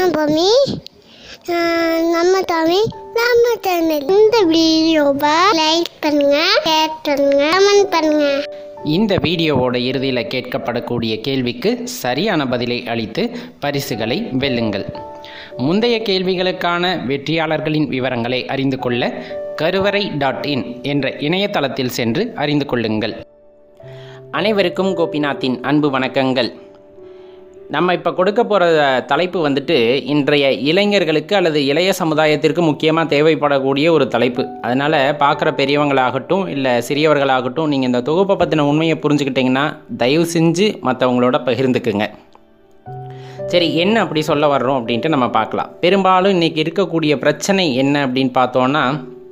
பூமி ஆஹ் நம்ம தமிழ் நம்ம சேனல் இந்த வீடியோவை லைக் பண்ணுங்க ஷேர் பண்ணுங்க கமெண்ட் பண்ணுங்க இந்த வீடியோவோட இறுதியில் கேட்கப்படக்கூடிய கேள்விக்கு சரியான பதிலை அளித்து பரிசுகளை வெல்லுங்கள் முந்தைய கேள்விகளுக்கான வெற்றியாளர்களின் விவரங்களை அறிந்து கொள்ள கருவறை டாட் இன் என்ற இணையதளத்தில் சென்று அறிந்து கொள்ளுங்கள் அனைவருக்கும் கோபிநாத்தின் அன்பு வணக்கங்கள் நம்ம இப்போ கொடுக்க போகிற தலைப்பு வந்துட்டு இன்றைய இளைஞர்களுக்கு அல்லது இளைய சமுதாயத்திற்கு முக்கியமாக தேவைப்படக்கூடிய ஒரு தலைப்பு அதனால் பார்க்குற பெரியவங்களாகட்டும் இல்லை சிறியவர்களாகட்டும் நீங்கள் இந்த தொகுப்பை பற்றின உண்மையை புரிஞ்சுக்கிட்டிங்கன்னா தயவு செஞ்சு மற்றவங்களோட பகிர்ந்துக்குங்க சரி என்ன அப்படி சொல்ல வர்றோம் அப்படின்ட்டு நம்ம பார்க்கலாம் பெரும்பாலும் இன்றைக்கி இருக்கக்கூடிய பிரச்சனை என்ன அப்படின்னு பார்த்தோன்னா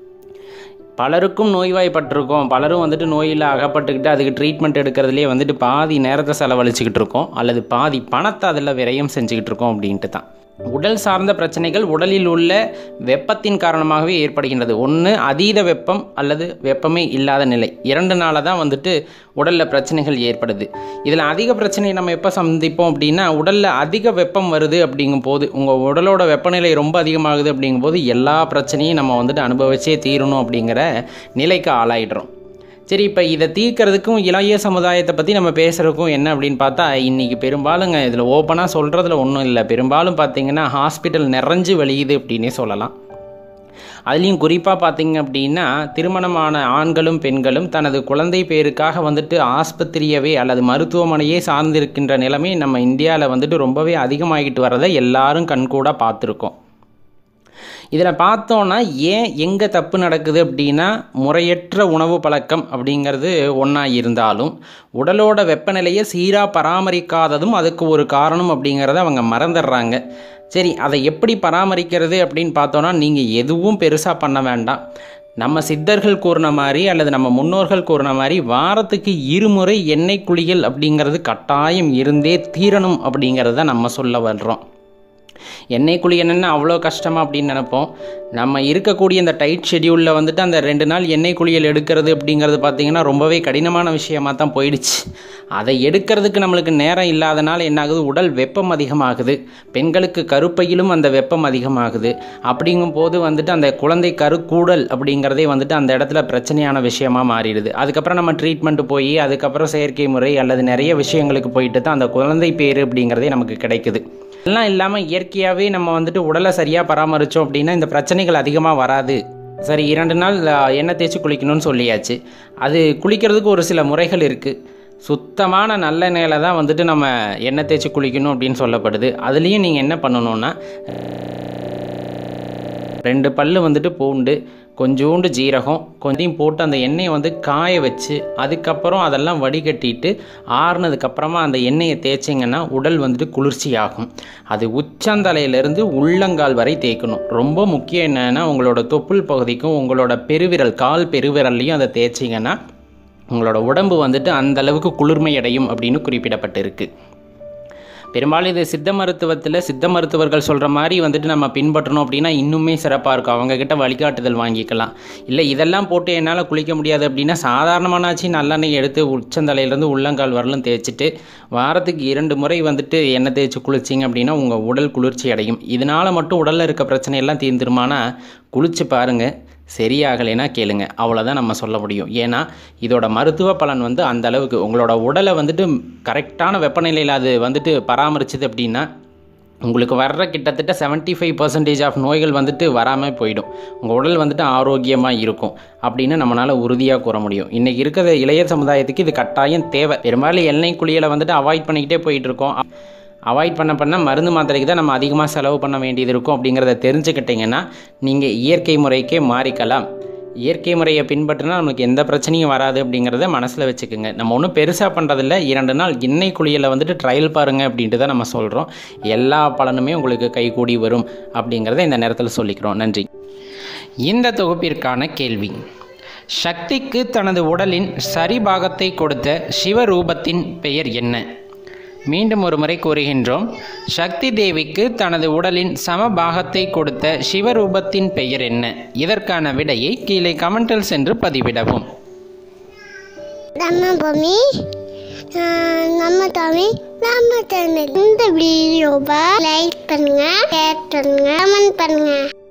பலருக்கும் நோய்வாய்ப்பட்டிருக்கோம் பலரும் வந்துட்டு நோயில் அகப்பட்டுக்கிட்டு அதுக்கு ட்ரீட்மெண்ட் எடுக்கிறதுலே வந்துட்டு பாதி நேரத்தை செலவழிச்சுக்கிட்டு இருக்கோம் அல்லது பாதி பணத்தை அதில் விரயம் செஞ்சுக்கிட்டு இருக்கோம் அப்படின்ட்டு தான் உடல் சார்ந்த பிரச்சனைகள் உடலில் உள்ள வெப்பத்தின் காரணமாகவே ஏற்படுகின்றது ஒன்று அதீத வெப்பம் அல்லது வெப்பமே இல்லாத நிலை இரண்டு நாளாக தான் வந்துட்டு உடலில் பிரச்சனைகள் ஏற்படுது இதில் அதிக பிரச்சனையை நம்ம எப்போ சந்திப்போம் அப்படின்னா உடலில் அதிக வெப்பம் வருது அப்படிங்கும் போது உங்கள் உடலோட வெப்பநிலை ரொம்ப அதிகமாகுது அப்படிங்கும்போது எல்லா பிரச்சனையும் நம்ம வந்துட்டு அனுபவிச்சே தீரணும் அப்படிங்கிற நிலைக்கு ஆளாயிடுறோம் சரி இப்போ இதை தீர்க்கறதுக்கும் இளைய சமுதாயத்தை பற்றி நம்ம பேசுகிறதுக்கும் என்ன அப்படின்னு பார்த்தா இன்றைக்கி பெரும்பாலுங்க இதில் ஓப்பனாக சொல்கிறதுல ஒன்றும் இல்லை பெரும்பாலும் பார்த்தீங்கன்னா ஹாஸ்பிட்டல் நிறைஞ்சு வழியுது அப்படின்னே சொல்லலாம் அதுலேயும் குறிப்பாக பார்த்தீங்க அப்படின்னா திருமணமான ஆண்களும் பெண்களும் தனது குழந்தை பேருக்காக வந்துட்டு ஆஸ்பத்திரியவே அல்லது மருத்துவமனையே சார்ந்திருக்கின்ற நிலைமை நம்ம இந்தியாவில் வந்துட்டு ரொம்பவே அதிகமாகிட்டு வரதை எல்லாரும் கண்கூடாக பார்த்துருக்கோம் இதில் பார்த்தோன்னா ஏன் எங்கே தப்பு நடக்குது அப்படின்னா முறையற்ற உணவு பழக்கம் அப்படிங்கிறது ஒன்றா இருந்தாலும் உடலோட வெப்பநிலையை சீராக பராமரிக்காததும் அதுக்கு ஒரு காரணம் அப்படிங்கிறத அவங்க மறந்துடுறாங்க சரி அதை எப்படி பராமரிக்கிறது அப்படின்னு பார்த்தோன்னா நீங்கள் எதுவும் பெருசாக பண்ண வேண்டாம் நம்ம சித்தர்கள் கூறின மாதிரி அல்லது நம்ம முன்னோர்கள் கூறின மாதிரி வாரத்துக்கு இருமுறை எண்ணெய் குளியல் அப்படிங்கிறது கட்டாயம் இருந்தே தீரணும் அப்படிங்கிறத நம்ம சொல்ல வர்றோம் எண்ணெய் குளியணுன்னு அவ்வளோ கஷ்டமா அப்படின்னு நினைப்போம் நம்ம இருக்கக்கூடிய இந்த டைட் ஷெடியூலில் வந்துட்டு அந்த ரெண்டு நாள் எண்ணெய் குளியல் எடுக்கிறது அப்படிங்கிறது பார்த்திங்கன்னா ரொம்பவே கடினமான விஷயமாக தான் போயிடுச்சு அதை எடுக்கிறதுக்கு நம்மளுக்கு நேரம் இல்லாதனால என்னாகுது உடல் வெப்பம் அதிகமாகுது பெண்களுக்கு கருப்பையிலும் அந்த வெப்பம் அதிகமாகுது அப்படிங்கும் போது வந்துட்டு அந்த குழந்தை கருக்கூடல் அப்படிங்கிறதே வந்துட்டு அந்த இடத்துல பிரச்சனையான விஷயமா மாறிடுது அதுக்கப்புறம் நம்ம ட்ரீட்மெண்ட் போய் அதுக்கப்புறம் செயற்கை முறை அல்லது நிறைய விஷயங்களுக்கு போயிட்டு தான் அந்த குழந்தை பேர் அப்படிங்கிறதே நமக்கு கிடைக்குது எல்லாம் இல்லாமல் இயற்கையாகவே நம்ம வந்துட்டு உடலை சரியாக பராமரித்தோம் அப்படின்னா இந்த பிரச்சனைகள் அதிகமாக வராது சரி இரண்டு நாள் அஹ், எண்ணெய் தேய்ச்சி குளிக்கணும்னு சொல்லியாச்சு அது குளிக்கிறதுக்கு ஒரு சில முறைகள் இருக்குது சுத்தமான நல்லெண்ணெயில் தான் வந்துட்டு நம்ம எண்ணெய் தேய்ச்சி குளிக்கணும் அப்படின்னு சொல்லப்படுது அதுலேயும் நீங்கள் என்ன பண்ணணுன்னா ரெண்டு பல்லு வந்துட்டு பூண்டு கொஞ்சோண்டு ஜீரகம் கொஞ்சம் போட்டு அந்த எண்ணெயை வந்து காய வச்சு அதுக்கப்புறம் அதெல்லாம் வடிகட்டிட்டு ஆறுனதுக்கப்புறமா அந்த எண்ணெயை தேய்ச்சிங்கன்னா உடல் வந்துட்டு குளிர்ச்சியாகும் அது உச்சந்தலையிலேருந்து உள்ளங்கால் வரை தேய்க்கணும் ரொம்ப முக்கியம் என்னென்னா உங்களோட தொப்புள் பகுதிக்கும் உங்களோட பெருவிரல் கால் பெருவிரல்லையும் அதை தேய்ச்சிங்கன்னா உங்களோட உடம்பு வந்துட்டு அந்த அளவுக்கு குளிர்மை அடையும் அப்படின்னு குறிப்பிடப்பட்டிருக்கு பெரும்பாலும் இது சித்த மருத்துவத்தில் சித்த மருத்துவர்கள் சொல்கிற மாதிரி வந்துட்டு நம்ம பின்பற்றணும் அப்படின்னா இன்னுமே சிறப்பாக இருக்கும் அவங்கக்கிட்ட வழிகாட்டுதல் வாங்கிக்கலாம் இல்லை இதெல்லாம் போட்டு என்னால் குளிக்க முடியாது அப்படின்னா சாதாரணமானாச்சு நல்லெண்ணெய் எடுத்து உச்சந்தலையிலேருந்து உள்ளங்கால் வரலும் தேய்ச்சிட்டு வாரத்துக்கு இரண்டு முறை வந்துட்டு எண்ணெய் தேய்ச்சி குளிச்சிங்க அப்படின்னா உங்கள் உடல் குளிர்ச்சி அடையும் இதனால் மட்டும் உடலில் இருக்க பிரச்சனையெல்லாம் தீர்ந்துருமானா குளிச்சு பாருங்கள் சரியாகலைன்னா கேளுங்க அவ்வளோதான் நம்ம சொல்ல முடியும் ஏன்னா இதோட மருத்துவ பலன் வந்து அந்த அளவுக்கு உங்களோட உடலை வந்துட்டு கரெக்டான வெப்பநிலையில் அது வந்துட்டு பராமரிச்சுது அப்படின்னா உங்களுக்கு வர்ற கிட்டத்தட்ட 75% ஃபைவ் பர்சன்டேஜ் ஆஃப் நோய்கள் வந்துட்டு வராமல் போயிடும் உங்கள் உடல் வந்துட்டு ஆரோக்கியமாக இருக்கும் அப்படின்னு நம்மளால் உறுதியாக கூற முடியும் இன்றைக்கி இருக்கிற இளைய சமுதாயத்துக்கு இது கட்டாயம் தேவை பெரும்பாலும் எண்ணெய் குளியலை வந்துட்டு அவாய்ட் பண்ணிக்கிட்டே போயிட்டு இருக்கோம் அவாய்ட் பண்ண பண்ண மருந்து மாத்திரைக்கு தான் நம்ம அதிகமாக செலவு பண்ண வேண்டியது இருக்கும் அப்படிங்கிறத தெரிஞ்சுக்கிட்டிங்கன்னா நீங்கள் இயற்கை முறைக்கே மாறிக்கலாம் இயற்கை முறையை பின்பற்றினா நமக்கு எந்த பிரச்சனையும் வராது அப்படிங்கிறத மனசில் வச்சுக்கோங்க நம்ம ஒன்றும் பெருசாக பண்ணுறதில்ல இரண்டு நாள் எண்ணெய் குளியலை வந்துட்டு ட்ரையல் பாருங்கள் அப்படின்ட்டு தான் நம்ம சொல்கிறோம் எல்லா பலனுமே உங்களுக்கு கைகூடி வரும் அப்படிங்கிறத இந்த நேரத்தில் சொல்லிக்கிறோம் நன்றி இந்த தொகுப்பிற்கான கேள்வி சக்திக்கு தனது உடலின் சரிபாகத்தை கொடுத்த சிவரூபத்தின் பெயர் என்ன மீண்டும் ஒரு முறை கூறுகின்றோம் சக்தி தேவிக்கு தனது உடலின் சமபாகத்தை கொடுத்த சிவரூபத்தின் பெயர் என்ன இதற்கான விடையை கீழே கமெண்டில் சென்று பதிவிடவும் நம்ம பூமி ஆஹ் நம்ம தமிழ் நம்ம சேனல் இந்த வீடியோவை லைக் பண்ணுங்க ஷேர் பண்ணுங்க கமெண்ட் பண்ணுங்க